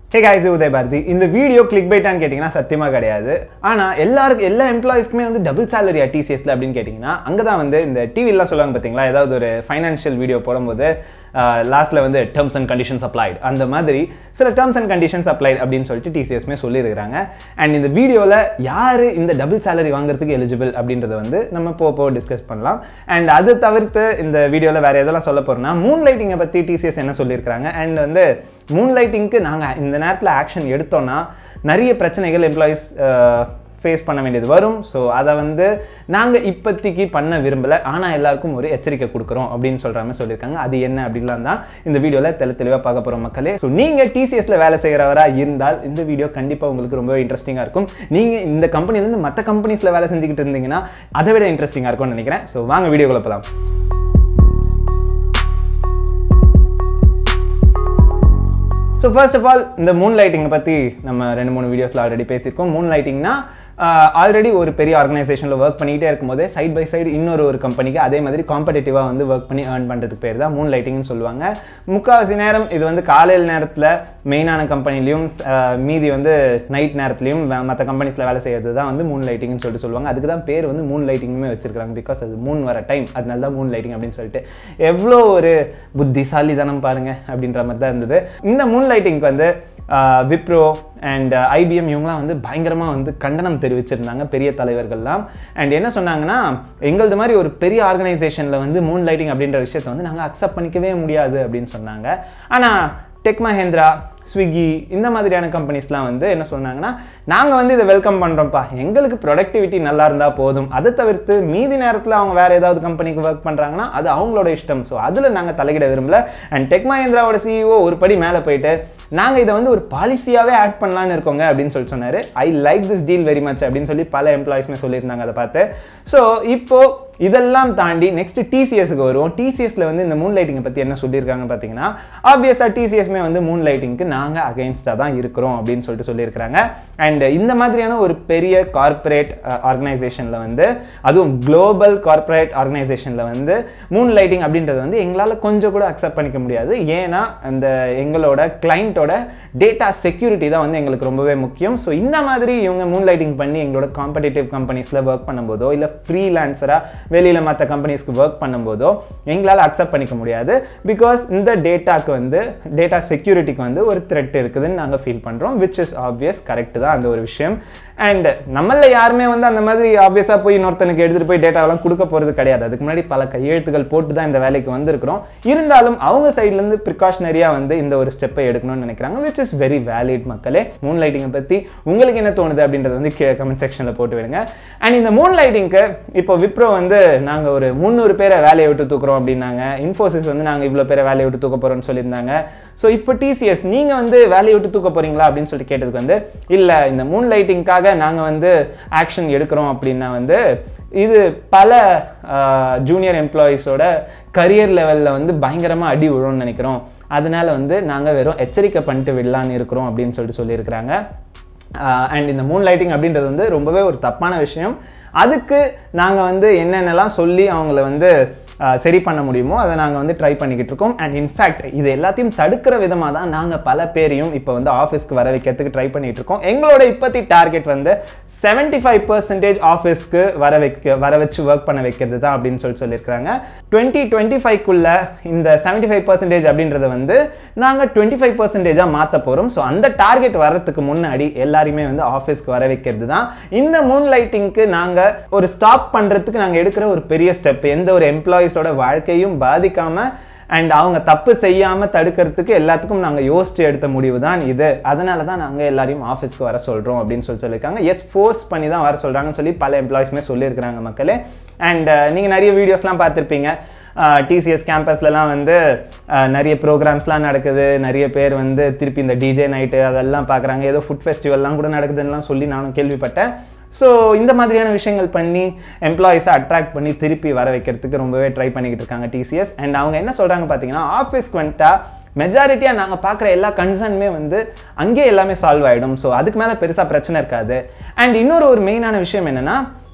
ஹே guys Uday Bharathi இந்த video click பைட்டான்னு கேட்டிங்கன்னா சத்தியமாக கிடையாது ஆனால் எல்லாருக்கும் எல்லா எம்ப்ளாயிஸ்க்குமே வந்து டபுள் சேலரியா டிசிஎஸ்ல அப்படின்னு கேட்டிங்கன்னா அங்கே தான் வந்து இந்த டிவிலாம் சொல்லுவாங்க பார்த்தீங்களா ஏதாவது ஒரு ஃபைனான்ஷியல் வீடியோ போடும்போது லாஸ்ட்டில் வந்து டேர்ம்ஸ் அண்ட் கண்டிஷன்ஸ் அப்ளைட் அந்த மாதிரி சில டேர்ம்ஸ் அண்ட் கண்டிஷன்ஸ் அப்ளைட் அப்படின்னு சொல்லிட்டு டிசிஎஸ்மே சொல்லியிருக்கிறாங்க அண்ட் இந்த வீடியோவில் யார் இந்த டபுள் சேலரி வாங்குறதுக்கு எலிஜிபிள் அப்படின்றத வந்து நம்ம போக போக டிஸ்கஸ் பண்ணலாம் அண்ட் அது தவிர்த்து இந்த வீடியோவில் வேறு எதெல்லாம் சொல்ல போகிறோம்னா மூன் லைட்டிங்கை பற்றி டிசிஎஸ் என்ன சொல்லியிருக்கிறாங்க அண்ட் வந்து மூன் லைட்டிங்க்கு நாங்கள் இந்த நேரத்தில் ஆக்ஷன் எடுத்தோன்னா நிறைய பிரச்சனைகள் எம்ப்ளாயீஸ் ஃபேஸ் பண்ண வேண்டியது வரும் ஸோ அதை வந்து நாங்கள் இப்போதைக்கு பண்ண விரும்பலை ஆனால் எல்லாருக்கும் ஒரு எச்சரிக்கை கொடுக்குறோம் அப்படின்னு சொல்கிற மாதிரி சொல்லியிருக்காங்க அது என்ன அப்படின்லாம் தான் இந்த வீடியோவில் தெளி தெளிவாக பார்க்க போகிறோம் மக்களே ஸோ நீங்கள் டிசிஎஸ்ல வேலை செய்கிறவராக இருந்தால் இந்த வீடியோ கண்டிப்பாக உங்களுக்கு ரொம்ப இன்ட்ரெஸ்டிங்காக இருக்கும் நீங்கள் இந்த கம்பெனிலேருந்து மற்ற கம்பெனிஸில் வேலை செஞ்சுக்கிட்டு இருந்தீங்கன்னா அதை விட இன்ட்ரெஸ்டிங்காக இருக்கும்னு நினைக்கிறேன் ஸோ வாங்க வீடியோக்குள்ள போகலாம் ஸோ ஃபர்ஸ்ட் ஆஃப் ஆல் இந்த மூன் லைட்டிங்கை பற்றி நம்ம ரெண்டு மூணு வீடியோஸில் ஆல்ரெடி பேசியிருக்கோம் மூன் லைட்டிங்னா ஆல்ரெடி ஒரு பெரிய ஆர்கனைசேஷனில் ஒர்க் பண்ணிகிட்டே இருக்கும்போதே சைட் பை சைடு இன்னொரு ஒரு கம்பெனிக்கு அதே மாதிரி காம்படேட்டிவாக வந்து ஒர்க் பண்ணி ஏர்ன் பண்ணுறதுக்கு பேர் தான் மூன் லைட்டிங்னு சொல்லுவாங்க முக்கால்வாசி நேரம் இது வந்து காலையில் நேரத்தில் மெயினான கம்பெனிலையும் மீதி வந்து நைட் நேரத்துலையும் மற்ற கம்பெனிஸில் வேலை செய்யறது தான் வந்து மூன் லைட்டிங்னு சொல்லிட்டு சொல்லுவாங்க அதுக்கு தான் பேர் வந்து மூன் லைட்டிங்குமே வச்சிருக்காங்க பிகாஸ் அது மூன் வர டைம் அதனால தான் மூன் லைட்டிங் அப்படின்னு சொல்லிட்டு எவ்வளோ ஒரு புத்திசாலித்தனம் பாருங்க அப்படின்ற மாதிரி தான் இருந்தது இந்த மூன் லைட்டிங்க்கு வந்து விப்ரோ அண்ட் ஐபிஎம் இவங்களாம் வந்து பயங்கரமாக வந்து கண்டனம் தெரிவிச்சிருந்தாங்க பெரிய தலைவர்கள்லாம் அண்ட் என்ன சொன்னாங்கன்னா எங்களது மாதிரி ஒரு பெரிய ஆர்கனைசேஷனில் வந்து மூன் லைட்டிங் அப்படின்ற விஷயத்தை வந்து நாங்கள் அக்செப்ட் பண்ணிக்கவே முடியாது அப்படின்னு சொன்னாங்க ஆனால் டெக் மஹேந்திரா ஸ்விக்கி இந்த மாதிரியான கம்பெனிஸ்லாம் வந்து என்ன சொன்னாங்கன்னா நாங்கள் வந்து இதை வெல்கம் பண்ணுறோம்ப்பா எங்களுக்கு ப்ரொடக்டிவிட்டி நல்லா இருந்தால் போதும் அதை தவிர்த்து மீதி நேரத்தில் அவங்க வேறு ஏதாவது கம்பெனிக்கு ஒர்க் பண்ணுறாங்கன்னா அது அவங்களோட இஷ்டம் ஸோ அதில் நாங்கள் தலையிட விரும்பல அண்ட் டெக் மஹேந்திராவோட சிஇஓ ஒரு படி மேலே போயிட்டு நாங்கள் இதை வந்து ஒரு பாலிசியாகவே ஆட் பண்ணலான்னு இருக்கோங்க அப்படின்னு சொல்லி சொன்னார் I like this deal very much அப்படின்னு சொல்லி பல எம்ப்ளாயிஸ்மே சொல்லியிருந்தாங்க அதை பார்த்து ஸோ இப்போது இதெல்லாம் தாண்டி நெக்ஸ்ட் டிசிஎஸ்க்கு வருவோம் டிசிஎஸ்ல வந்து இந்த மூன் லைட்டிங்கை பற்றி என்ன சொல்லியிருக்காங்க பார்த்தீங்கன்னா ஆப்வியஸாக டிசிஎஸ்மே வந்து மூன் லைட்டிங்க்கு நாங்கள் அகைன்ஸ்டாக தான் இருக்கிறோம் அப்படின்னு சொல்லிட்டு சொல்லியிருக்கிறாங்க அண்ட் இந்த மாதிரியான ஒரு பெரிய கார்ப்பரேட் ஆர்கனைசேஷனில் வந்து அதுவும் குளோபல் கார்ப்பரேட் ஆர்கனைசேஷனில் வந்து மூன் லைட்டிங் அப்படின்றது வந்து எங்களால் கொஞ்சம் கூட அக்செப்ட் பண்ணிக்க முடியாது ஏன்னா அந்த எங்களோட கிளைண்ட்டோட டேட்டா செக்யூரிட்டி தான் வந்து எங்களுக்கு ரொம்பவே முக்கியம் ஸோ இந்த மாதிரி இவங்க மூன் லைட்டிங் பண்ணி எங்களோட காம்படிட்டிவ் கம்பெனிஸில் ஒர்க் பண்ணும்போதோ இல்லை ஃப்ரீலான்சராக வெளியில் மற்ற கம்பெனிஸ்க்கு ஒர்க் பண்ணும்போதோ எங்களால் அக்செப்ட் பண்ணிக்க முடியாது பிகாஸ் இந்த டேட்டாக்கு வந்து டேட்டா செக்யூரிட்டிக்கு வந்து ஒரு த்ரெட் இருக்குதுன்னு நாங்கள் ஃபீல் பண்ணுறோம் விச் இஸ் ஆப்வியஸ் கரெக்ட் தான் அந்த ஒரு விஷயம் அண்ட் நம்மள யாருமே வந்து அந்த மாதிரி ஆப்வியஸாக போய் இன்னொருத்தனுக்கு எடுத்துகிட்டு போய் டேட்டாவெல்லாம் கொடுக்க போகிறது கிடையாது அதுக்கு முன்னாடி பல கையெழுத்துகள் போட்டு தான் இந்த வேலைக்கு வந்திருக்கிறோம் இருந்தாலும் அவங்க சைட்லேருந்து ப்ரிகாஷனரியாக வந்து இந்த ஒரு ஸ்டெப்பை எடுக்கணும்னு நினைக்கிறாங்க விச் இஸ் வெரி வேலிட் மக்களே மூன் லைட்டிங்கை பற்றி உங்களுக்கு என்ன தோணுது அப்படின்றது வந்து கீழே கமெண்ட் செக்ஷனில் போட்டு விடுங்க அண்ட் இந்த மூன் லைட்டிங்க்கு இப்போ விப்ரோ வந்து நாங்கள் ஒரு முந்நூறு பேரை வேலையை விட்டு தூக்குறோம் அப்படின்னாங்க இன்ஃபோசிஸ் வந்து நாங்கள் இவ்வளோ பேரை வேலையை விட்டு தூக்க போகிறோம்னு சொல்லியிருந்தாங்க ஸோ இப்போ டிசிஎஸ் நீங்கள் வந்து வேலையை விட்டு தூக்க போகிறீங்களா அப்படின்னு சொல்லிட்டு கேட்டதுக்கு வந்து இல்லை இந்த மூன் லைட்டிங்காக நாங்கள் வந்து ஆக்ஷன் எடுக்கிறோம் அப்படின்னா வந்து இது பல ஜூனியர் எம்ப்ளாயீஸோட கரியர் லெவலில் வந்து பயங்கரமாக அடி விழும்னு நினைக்கிறோம் அதனால வந்து நாங்கள் வெறும் எச்சரிக்கை பண்ணிட்டு விடலான்னு இருக்கிறோம் அப்படின்னு சொல்லிட்டு சொல்லியிருக்கிறாங்க அண்ட் இந்த மூன் லைட்டிங் அப்படின்றது வந்து ரொம்பவே ஒரு தப்பான விஷயம் அதுக்கு நாங்கள் வந்து என்னென்னலாம் சொல்லி அவங்கள வந்து சரி பண்ண முடியுமோ அதை நாங்கள் வந்து ட்ரை பண்ணிக்கிட்டு இருக்கோம் அண்ட் இன்ஃபேக்ட் இது எல்லாத்தையும் தடுக்கிற விதமாக தான் நாங்கள் பல பேரையும் இப்போ வந்து ஆஃபீஸ்க்கு வர வைக்கிறதுக்கு ட்ரை பண்ணிகிட்டு இருக்கோம் எங்களோட இப்போத்தி டார்கெட் வந்து செவன்ட்டி ஃபைவ் பர்சன்டேஜ் ஆஃபீஸ்க்கு வர வைக்க வர வச்சு ஒர்க் பண்ண வைக்கிறது தான் அப்படின்னு சொல்லி சொல்லியிருக்காங்க டுவெண்ட்டி டுவெண்ட்டி ஃபைவ்க்குள்ள இந்த செவன்ட்டி ஃபைவ் பர்சன்டேஜ் அப்படின்றத வந்து நாங்கள் டுவெண்ட்டி ஃபைவ் பர்சன்டேஜாக மாற்ற போகிறோம் ஸோ அந்த டார்கெட் வரத்துக்கு முன்னாடி எல்லாருமே வந்து ஆஃபீஸ்க்கு வர வைக்கிறது தான் இந்த மூன் லைட்டிங்க்கு நாங்கள் ஒரு ஸ்டாப் பண்ணுறதுக்கு நாங்கள் எடுக்கிற ஒரு பெரிய ஸ்டெப் எந்த ஒரு எம்ப்ளாயீஸோட வாழ்க்கையும் பாதிக்காமல் அண்ட் அவங்க தப்பு செய்யாமல் தடுக்கிறதுக்கு எல்லாத்துக்கும் நாங்கள் யோசிச்சு எடுத்த முடிவு தான் இது அதனால தான் நாங்கள் எல்லாரையும் ஆஃபீஸ்க்கு வர சொல்கிறோம் அப்படின்னு சொல்லி சொல்லியிருக்காங்க எஸ் ஃபோர்ஸ் பண்ணி தான் வர சொல்கிறாங்கன்னு சொல்லி பல எம்ப்ளாயிஸ்மே சொல்லியிருக்கிறாங்க மக்களே அண்ட் நீங்கள் நிறைய வீடியோஸ்லாம் பார்த்துருப்பீங்க டிசிஎஸ் கேம்பஸ்லலாம் வந்து நிறைய ப்ரோக்ராம்ஸ்லாம் நடக்குது நிறைய பேர் வந்து திருப்பி இந்த டிஜே நைட்டு அதெல்லாம் பார்க்குறாங்க ஏதோ ஃபுட் ஃபெஸ்டிவல்லாம் கூட நடக்குதுன்னெலாம் சொல்லி நானும் கேள்விப்பட்டேன் ஸோ இந்த மாதிரியான விஷயங்கள் பண்ணி எம்ப்ளாயிஸை அட்ராக்ட் பண்ணி திருப்பி வர வைக்கிறதுக்கு ரொம்பவே ட்ரை பண்ணிக்கிட்டு இருக்காங்க டிசிஎஸ் அண்ட் அவங்க என்ன சொல்கிறாங்க பார்த்தீங்கன்னா ஆஃபீஸ்க்கு வந்துட்டா மெஜாரிட்டியாக நாங்கள் பார்க்குற எல்லா கன்சர்னுமே வந்து அங்கேயே எல்லாமே சால்வ் ஆகிடும் ஸோ அதுக்கு மேலே பெருசாக பிரச்சனை இருக்காது அண்ட் இன்னொரு ஒரு மெயினான விஷயம் என்னென்னா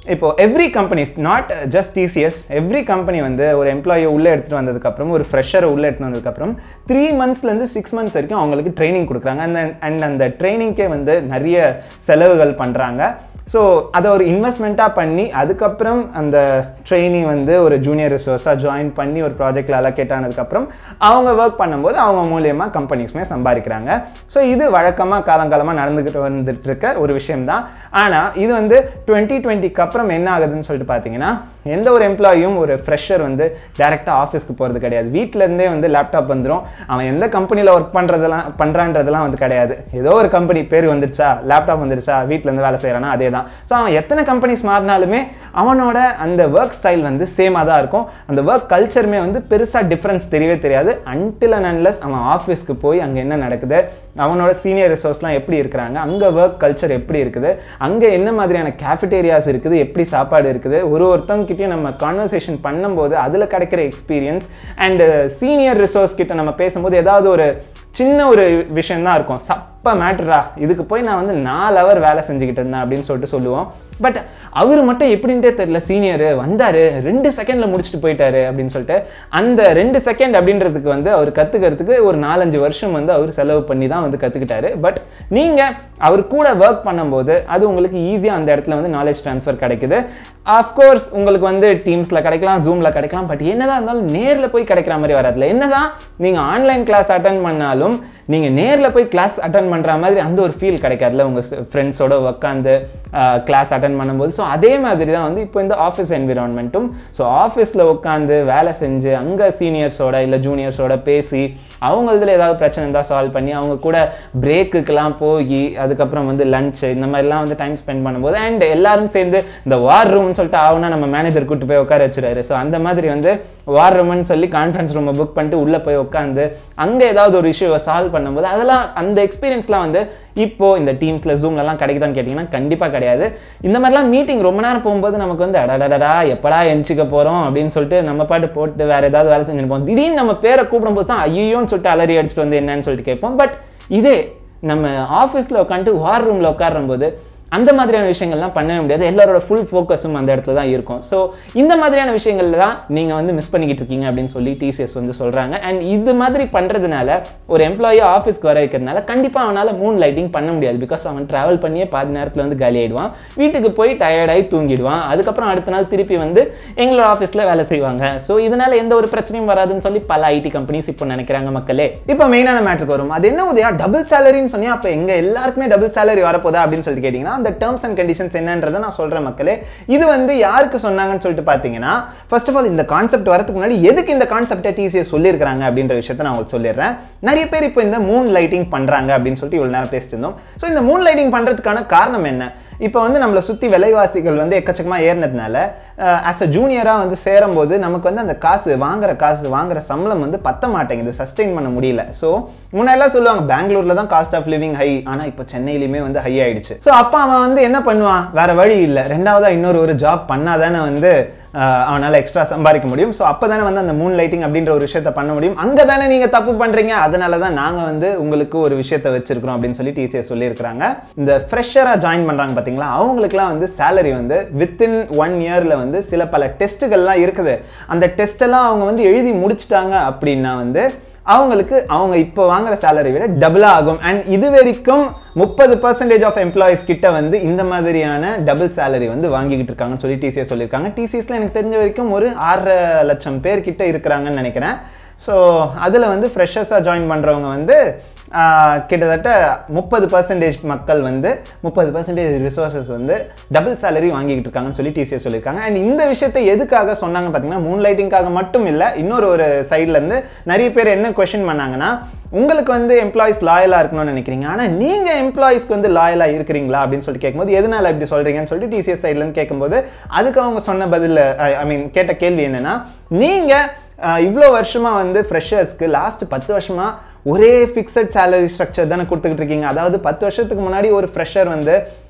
இப்போ every companies not just TCS every company வந்து ஒரு எம்ப்ளாயை உள்ளே எடுத்துகிட்டு வந்ததுக்கப்புறம் ஒரு ஃப்ரெஷரை உள்ளே எடுத்துகிட்டு வந்ததுக்கப்புறம் த்ரீ மந்த்ஸ்லேருந்து சிக்ஸ் மந்த்ஸ் வரைக்கும் அவங்களுக்கு ட்ரைனிங் கொடுக்குறாங்க அந்த அண்ட் அந்த ட்ரைனிங்க்கே வந்து நிறைய செலவுகள் பண்ணுறாங்க ஸோ அதை ஒரு இன்வெஸ்ட்மெண்ட்டாக பண்ணி அதுக்கப்புறம் அந்த ட்ரெயினி வந்து ஒரு ஜூனியர் ரிசோர்ஸாக ஜாயின் பண்ணி ஒரு ப்ராஜெக்டில் அலோகேட் ஆனதுக்கப்புறம் அவங்க ஒர்க் பண்ணும்போது அவங்க மூலியமாக கம்பெனிஸ்மே சம்பாதிக்கிறாங்க ஸோ இது வழக்கமாக காலங்காலமாக நடந்துக்கிட்டு வந்துட்டு இருக்க ஒரு விஷயம்தான் ஆனால் இது வந்து டுவெண்ட்டி டுவெண்ட்டிக்கு அப்புறம் என்ன ஆகுதுன்னு சொல்லிட்டு பார்த்தீங்கன்னா எந்த ஒரு எம்ப்ளாயும் ஒரு ஃப்ரெஷர் வந்து டேரெக்டாக ஆஃபீஸ்க்கு போகிறது கிடையாது வீட்டிலேருந்தே வந்து லேப்டாப் வந்துடும் அவன் எந்த கம்பெனியில் ஒர்க் பண்ணுறதெல்லாம் பண்ணுறான்றதெல்லாம் வந்து கிடையாது ஏதோ ஒரு கம்பெனி பேர் வந்துருச்சா லேப்டாப் வந்துருச்சா வீட்டிலேருந்து வேலை செய்கிறானா அதே தான் ஸோ அவன் எத்தனை கம்பெனிஸ் மாறினாலுமே அவனோட அந்த ஒர்க் ஸ்டைல் வந்து சேமாக தான் இருக்கும் அந்த ஒர்க் கல்ச்சருமே வந்து பெருசாக டிஃப்ரென்ஸ் தெரியவே தெரியாது அன்டில் அண்ட் அன்லஸ் அவன் ஆஃபீஸ்க்கு போய் அங்கே என்ன நடக்குது அவனோட சீனியர் ரிசோர்ஸ்லாம் எப்படி இருக்கிறாங்க அங்கே ஒர்க் கல்ச்சர் எப்படி இருக்குது அங்கே என்ன மாதிரியான கேஃபிடேரியாஸ் இருக்குது எப்படி சாப்பாடு இருக்குது ஒரு ஒருத்தவங்ககிட்டயும் நம்ம கான்வர்சேஷன் பண்ணும்போது அதில் கிடைக்கிற எக்ஸ்பீரியன்ஸ் அண்டு சீனியர் ரிசோர்ஸ் கிட்ட நம்ம பேசும்போது ஏதாவது ஒரு சின்ன ஒரு விஷயம் தான் இருக்கும் சப்ப மேட்ரா இதுக்கு போய் நான் வந்து நாலு ஹவர் வேலை செஞ்சுக்கிட்டு இருந்தேன் அப்படின்னு சொல்லிட்டு சொல்லுவோம் பட் அவர் மட்டும் எப்படின்ட்டே தெரியல சீனியர் வந்தார் ரெண்டு செகண்டில் முடிச்சுட்டு போயிட்டாரு அப்படின்னு சொல்லிட்டு அந்த ரெண்டு செகண்ட் அப்படின்றதுக்கு வந்து அவர் கற்றுக்கிறதுக்கு ஒரு நாலஞ்சு வருஷம் வந்து அவர் செலவு பண்ணி தான் வந்து கற்றுக்கிட்டாரு பட் நீங்கள் அவர் கூட ஒர்க் பண்ணும்போது அது உங்களுக்கு ஈஸியாக அந்த இடத்துல வந்து நாலேஜ் ட்ரான்ஸ்ஃபர் கிடைக்குது அஃப்கோர்ஸ் உங்களுக்கு வந்து டீம்ஸில் கிடைக்கலாம் ஜூமில் கிடைக்கலாம் பட் என்னதான் இருந்தாலும் நேரில் போய் கிடைக்கிற மாதிரி வராதுல என்னதான் நீங்கள் ஆன்லைன் கிளாஸ் அட்டன் பண்ணாலும் நீங்கள் நேரில் போய் கிளாஸ் அட்டன் பண்ணுற மாதிரி அந்த ஒரு ஃபீல் கிடைக்காதுல உங்கள் ஃப்ரெண்ட்ஸோட உட்காந்து கிளாஸ் அட்டன் பண்ணும்போது ஸோ அதே மாதிரி தான் வந்து இப்போ இந்த ஆஃபீஸ் என்விரான்மெண்ட்டும் ஸோ ஆஃபீஸில் உட்காந்து வேலை செஞ்சு அங்கே சீனியர்ஸோட இல்லை ஜூனியர்ஸோட பேசி அவங்களதுல ஏதாவது பிரச்சனை இருந்தால் சால்வ் பண்ணி அவங்க கூட பிரேக்குக்கெல்லாம் போய் அதுக்கப்புறம் வந்து லஞ்ச் இந்த மாதிரிலாம் வந்து டைம் ஸ்பெண்ட் பண்ணும்போது அண்ட் எல்லாரும் சேர்ந்து இந்த வார் ரூம்னு சொல்லிட்டு ஆகுனா நம்ம மேனேஜர் கூட்டு போய் உட்கார வச்சுறாரு ஸோ அந்த மாதிரி வந்து வார் ரூம்னு சொல்லி கான்ஃபரன்ஸ் ரூமை புக் பண்ணிட்டு உள்ளே போய் உட்காந்து அங்கே ஏதாவது ஒரு இஷ்யூவை சால்வ் பண்ணும்போது அதெல்லாம் அந்த எக்ஸ்பீரியன்ஸ்லாம் வந்து இப்போ இந்த டீம்ஸில் ஜூம்லலாம் கிடைக்குதான்னு கேட்டிங்கன்னா கண்டிப்பாக கிடையாது இந்த மாதிரிலாம் மீட்டிங் ரொம்ப நேரம் போகும்போது நமக்கு வந்து அடடடா எப்படா எஞ்சிக்க போகிறோம் அப்படின்னு சொல்லிட்டு நம்ம பாட்டு போட்டு வேறு ஏதாவது வேலை செஞ்சுருப்போம் திடீர்னு நம்ம பேரை கூப்பிடும்போது தான் ஐயோன்னு சொல்லிட்டு அலறி அடிச்சுட்டு வந்து என்னன்னு சொல்லிட்டு கேட்போம் பட் இதே நம்ம ஆஃபீஸில் உட்காந்துட்டு வார் ரூமில் உட்காரும்போது அந்த மாதிரியான விஷயங்கள்லாம் பண்ணவே முடியாது எல்லாரோட ஃபுல் ஃபோக்கஸும் அந்த இடத்துல தான் இருக்கும் ஸோ இந்த மாதிரியான விஷயங்கள்ல தான் நீங்கள் வந்து மிஸ் பண்ணிக்கிட்டு இருக்கீங்க அப்படின்னு சொல்லி டிசிஎஸ் வந்து சொல்கிறாங்க அண்ட் இது மாதிரி பண்ணுறதுனால ஒரு எம்ப்ளாயி ஆஃபீஸ்க்கு வர வைக்கிறதுனால கண்டிப்பாக அவனால் மூன் லைட்டிங் பண்ண முடியாது பிகாஸ் அவன் ட்ராவல் பண்ணியே பாதி நேரத்தில் வந்து காலி ஆயிடுவான் வீட்டுக்கு போய் டயர்டாகி தூங்கிடுவான் அதுக்கப்புறம் அடுத்த நாள் திருப்பி வந்து எங்களோட ஆஃபீஸில் வேலை செய்வாங்க ஸோ இதனால எந்த ஒரு பிரச்சனையும் வராதுன்னு சொல்லி பல ஐடி கம்பெனிஸ் இப்போ நினைக்கிறாங்க மக்களே இப்போ மெயினான மேட்ருக்கு வரும் அது என்ன உதயா டபுள் சேலரின்னு சொன்னியா அப்போ எங்க எல்லாருக்குமே டபுள் சேலரி வரப்போதா அப்படின்னு சொல்லிட்டு கேட்டிங்கன்னா அந்த டேர்ம்ஸ் அண்ட் கண்டிஷன்ஸ் என்னன்றதை நான் சொல்கிறேன் மக்களே இது வந்து யாருக்கு சொன்னாங்கன்னு சொல்லிட்டு பார்த்தீங்கன்னா ஃபர்ஸ்ட் ஆஃப் ஆல் இந்த கான்செப்ட் வரதுக்கு முன்னாடி எதுக்கு இந்த கான்செப்டை டிசிஎஸ் சொல்லியிருக்காங்க அப்படின்ற விஷயத்தை நான் உங்களுக்கு சொல்லிடுறேன் நிறைய பேர் இப்போ இந்த மூன் லைட்டிங் பண்ணுறாங்க அப்படின்னு சொல்லிட்டு இவ்வளோ நேரம் பேசிட்டு இருந்தோம் ஸோ இந்த மூன் லைட்டிங் பண்ணுறதுக்கான காரணம் என்ன இப்போ வந்து நம்மளை சுற்றி விலைவாசிகள் வந்து எக்கச்சக்கமாக ஏறினதுனால ஆஸ் அ ஜூனியராக வந்து சேரும்போது நமக்கு வந்து அந்த காசு வாங்குற காசு வாங்குற சம்பளம் வந்து பத்த மாட்டேங்குது சஸ்டெயின் பண்ண முடியல ஸோ முன்னாடிலாம் சொல்லுவாங்க பெங்களூரில் தான் காஸ்ட் ஆஃப் லிவிங் ஹை ஆனால் இப்போ சென்னையிலுமே வந்து ஹை ஆயிடுச்சு ஸோ அப்போ அவன் வந்து என்ன பண்ணுவான் வேற வழி இல்லை ரெண்டாவதாக இன்னொரு ஒரு ஜாப் பண்ணாதானே வந்து அவனால் எக்ஸ்ட்ரா சம்பாதிக்க முடியும் ஸோ அப்போ தானே வந்து அந்த மூன் லைட்டிங் அப்படின்ற ஒரு விஷயத்த பண்ண முடியும் அங்கே தானே நீங்கள் தப்பு பண்ணுறீங்க அதனால தான் நாங்கள் வந்து உங்களுக்கு ஒரு விஷயத்த வச்சிருக்கிறோம் அப்படின்னு சொல்லி டிசிஎஸ் சொல்லியிருக்கிறாங்க இந்த ஃப்ரெஷராக ஜாயின் பண்ணுறாங்க பார்த்தீங்களா அவங்களுக்குலாம் வந்து சேலரி வந்து வித்தின் ஒன் இயரில் வந்து சில பல டெஸ்ட்டுகள்லாம் இருக்குது அந்த டெஸ்ட்டெல்லாம் அவங்க வந்து எழுதி முடிச்சிட்டாங்க அப்படின்னா வந்து அவங்களுக்கு அவங்க இப்போ வாங்குற சேலரி விட டபுளாக ஆகும் அண்ட் இது வரைக்கும் முப்பது பர்சன்டேஜ் ஆஃப் எம்ப்ளாயிஸ் கிட்ட வந்து இந்த மாதிரியான டபுள் சேலரி வந்து வாங்கிக்கிட்டு இருக்காங்கன்னு சொல்லி டிசிஎஸ் சொல்லியிருக்காங்க டிசிஎஸ்ல எனக்கு தெரிஞ்ச வரைக்கும் ஒரு ஆறரை லட்சம் பேர் கிட்ட இருக்கிறாங்கன்னு நினைக்கிறேன் ஸோ அதில் வந்து ஃப்ரெஷர்ஸாக ஜாயின் பண்ணுறவங்க வந்து கிட்டத்தட்ட முப்பது பர்சன்டேஜ் மக்கள் வந்து முப்பது பர்சன்டேஜ் ரிசோர்ஸஸ் வந்து டபுள் சேலரி வாங்கிக்கிட்டு இருக்காங்கன்னு சொல்லி டிசிஎஸ் சொல்லியிருக்காங்க அண்ட் இந்த விஷயத்தை எதுக்காக சொன்னாங்க பார்த்தீங்கன்னா மூன் லைட்டிங்காக மட்டும் இல்லை இன்னொரு ஒரு சைட்லேருந்து நிறைய பேர் என்ன கொஷின் பண்ணாங்கன்னா உங்களுக்கு வந்து எம்ப்ளாயிஸ் லாயலாக இருக்கணும்னு நினைக்கிறீங்க ஆனால் நீங்கள் எம்ப்ளாயிஸ்க்கு வந்து லாயலாக இருக்கிறீங்களா அப்படின்னு சொல்லிட்டு கேட்கும்போது எதனால இப்படி சொல்கிறீங்கன்னு சொல்லிட்டு டிசிஎஸ் சைட்லேருந்து கேட்கும்போது அதுக்கு அவங்க சொன்ன பதில் ஐ மீன் கேட்ட கேள்வி என்னென்னா நீங்கள் இவ்வளோ வருஷமாக வந்து ஃப்ரெஷர்ஸ்க்கு லாஸ்ட் பத்து வருஷமாக ஒரே ஃபிக்ஸட் சேலரி ஸ்ட்ரக்சர் தானே கொடுத்துக்கிட்டு இருக்கீங்க அதாவது பத்து வருஷத்துக்கு முன்னாடி ஒரு ஃப்ரெஷர் வந்து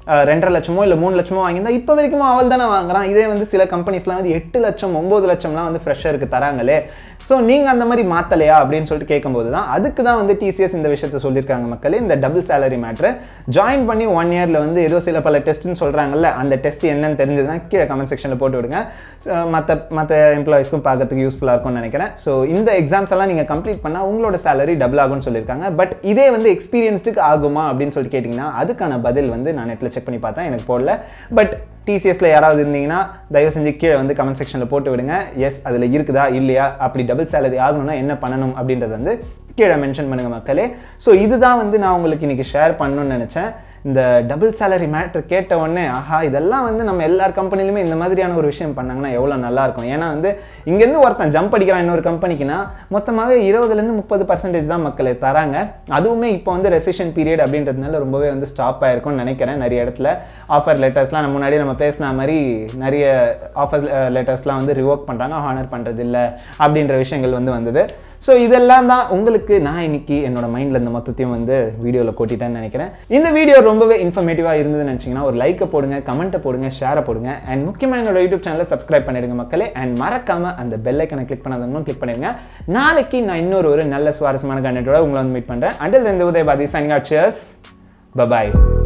அஹ், ரெண்டரை லட்சமோ இல்லை மூணு லட்சமோ வாங்கியிருந்தா இப்போ வரைக்கும் அவள் தானே வாங்குறான் இதே வந்து சில கம்பெனிஸ்லாம் வந்து எட்டு லட்சம் ஒம்பது லட்சம்லாம் வந்து ஃப்ரெஷருக்கு தராங்களே ஸோ நீங்கள் அந்த மாதிரி மாற்றலையா அப்படின்னு சொல்லிட்டு கேட்கும்போது தான் அதுக்கு தான் வந்து டிசிஎஸ் இந்த விஷயத்த சொல்லியிருக்காங்க மக்களே இந்த டபுள் சேலரி மேட்ரு ஜாயின் பண்ணி ஒன் இயரில் வந்து ஏதோ சில பல டெஸ்ட்னு சொல்கிறாங்கல்ல அந்த டெஸ்ட் என்னன்னு தெரிஞ்சதுன்னா கீழே கமெண்ட் செக்ஷனில் போட்டு விடுங்க மற்ற மற்ற எம்ப்ளாயிஸ்க்கும் பார்க்கறதுக்கு யூஸ்ஃபுல்லாக இருக்கும்னு நினைக்கிறேன் ஸோ இந்த எக்ஸாம்ஸ் எல்லாம் நீங்கள் கம்ப்ளீட் பண்ணால் உங்களோட சேலரி டபுள் ஆகும்னு சொல்லியிருக்காங்க பட் இதே வந்து எக்ஸ்பீரியன்ஸ்டுக்கு ஆகுமா அப்படின்னு சொல்லிட்டு கேட்டிங்கன்னா அதுக்கான பதில் வந்து நான் நெட்டில் செக் பண்ணி பார்த்தேன் எனக்கு போடல பட் டிசிஎஸ்ல யாராவது இருந்தீங்கன்னா தயவு செஞ்சு கீழே வந்து கமெண்ட் செக்ஷனில் போட்டு விடுங்க எஸ் அதில் இருக்குதா இல்லையா அப்படி டபுள் சேலரி ஆகணும்னா என்ன பண்ணணும் அப்படின்றது வந்து கீழே மென்ஷன் பண்ணுங்க மக்களே ஸோ இதுதான் வந்து நான் உங்களுக்கு இன்னைக்கு ஷேர் பண்ணணும்னு நினச்சேன் இந்த டபுள் சேலரி மேட்ரு கேட்ட உடனே ஆஹா இதெல்லாம் வந்து நம்ம எல்லார் கம்பெனிலுமே இந்த மாதிரியான ஒரு விஷயம் பண்ணாங்கன்னா எவ்வளோ நல்லா இருக்கும் ஏன்னா வந்து இங்கேருந்து ஒருத்தன் ஜம்ப் அடிக்கிறான் இன்னொரு கம்பெனிக்குன்னா மொத்தமாகவே இருபதுலேருந்து முப்பது பர்சன்டேஜ் தான் மக்களே தராங்க அதுவுமே இப்போ வந்து ரெசிஷன் பீரியட் அப்படின்றதுனால ரொம்பவே வந்து ஸ்டாப் ஆயிருக்கும்னு நினைக்கிறேன் நிறைய இடத்துல ஆஃபர் லெட்டர்ஸ்லாம் நம்ம முன்னாடி நம்ம பேசின மாதிரி நிறைய ஆஃபர் லெட்டர்ஸ்லாம் வந்து ரிவோக் பண்ணுறாங்க ஹானர் பண்ணுறது இல்லை அப்படின்ற விஷயங்கள் வந்து வந்தது ஸோ இதெல்லாம் தான் உங்களுக்கு நான் இன்னைக்கு என்னோட மைண்டில் இந்த மொத்தத்தையும் வந்து வீடியோவில் கொட்டிட்டேன்னு நினைக்கிறேன் இந்த வீடியோ ரொம்பவே இன்ஃபர்மேட்டிவாக இருந்ததுன்னு நினச்சிங்கன்னா ஒரு லைக்கை போடுங்க கமெண்ட்டை போடுங்க ஷேரை போடுங்க அண்ட் முக்கியமாக என்னோட யூடியூப் சேனலை சப்ஸ்கிரைப் பண்ணிடுங்க மக்களே அண்ட் மறக்காமல் அந்த பெல் ஐக்கனை கிளிக் பண்ணாதவங்களும் கிளிக் பண்ணிடுங்க நாளைக்கு நான் இன்னொரு ஒரு நல்ல சுவாரஸ்யமான கண்டென்ட்டோட உங்களை வந்து மீட் பண்ணுறேன் அண்டில் இந்த உதயபாதி சைனிங் ஆட் சியர்ஸ் பபாய்